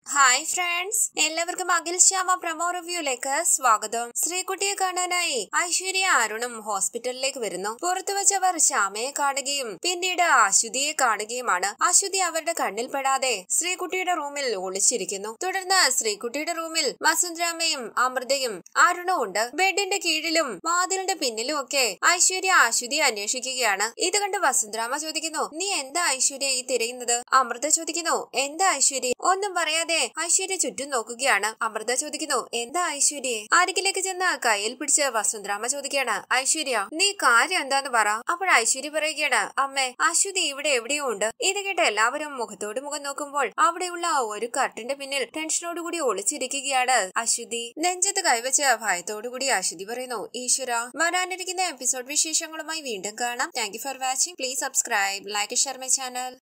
hi friends എല്ലാവർക്കും Akhil Shyama promo റിവ്യൂലേക്ക് സ്വാഗതം ശ്രീകുട്ടിയെ കാണാനായി ഐശ്വര്യ അരുണും ഹോസ്പിറ്റലിലേക്ക് വരുന്നു പുറത്തു വെച്ചവർ ശ്യാമയെ കാണുകയും പിന്നീട് അശ്വതിയെ കാണുകയുമാണ് അശ്വതി അവരുടെ കണ്ണിൽ പെടാതെ ശ്രീകുട്ടിയുടെ റൂമിൽ ഒളിച്ചിരിക്കുന്നു തുടർന്ന് ശ്രീകുട്ടിയുടെ റൂമിൽ വസുന്ധരാമയും അമൃതയും അരുണും ഉണ്ട് ബെഡിന്റെ കീഴിലും വാതിലിന്റെ പിന്നിലും ഒക്കെ ഐശ്വര്യ അശ്വതിയെ അന്വേഷിക്കുകയാണ് ഇത് കണ്ട് വസുന്ധരാമ ചോദിക്കുന്നു നീ എന്താ ഐശ്വര്യ ഈ തിരയുന്നത് അമൃത ചോദിക്കുന്നു എന്താ ഐശ്വര്യ ഒന്നും പറയാതെ ഐശ്വര്യ ചുറ്റും നോക്കുകയാണ് അമൃത ചോദിക്കുന്നു എന്താ ഐശ്വര്യെ അരികിലേക്ക് ചെന്ന് കയ്യിൽ പിടിച്ച് വസുന്ധരാമ ചോദിക്കുകയാണ് ഐശ്വര്യ നീ കാര്യം എന്താന്ന് പറ അപ്പോൾ ഐശ്വര്യ പറയുകയാണ് അമ്മേ അശ്വതി ഇവിടെ എവിടെയോ ഉണ്ട് ഇത് കേട്ട് എല്ലാവരും മുഖത്തോട് മുഖം നോക്കുമ്പോൾ അവിടെയുള്ള ഒരു കട്ടിന്റെ പിന്നിൽ ടെൻഷനോടുകൂടി ഒളിച്ചിരിക്കുകയാണ് അശ്വതി നെഞ്ചത്ത് കൈവച്ച് ഭയത്തോടുകൂടി അശ്വതി പറയുന്നു ഈശ്വര വരാനിരിക്കുന്ന എപ്പിസോഡ് വിശേഷങ്ങളുമായി വീണ്ടും കാണാം thank you for watching please subscribe like share my channel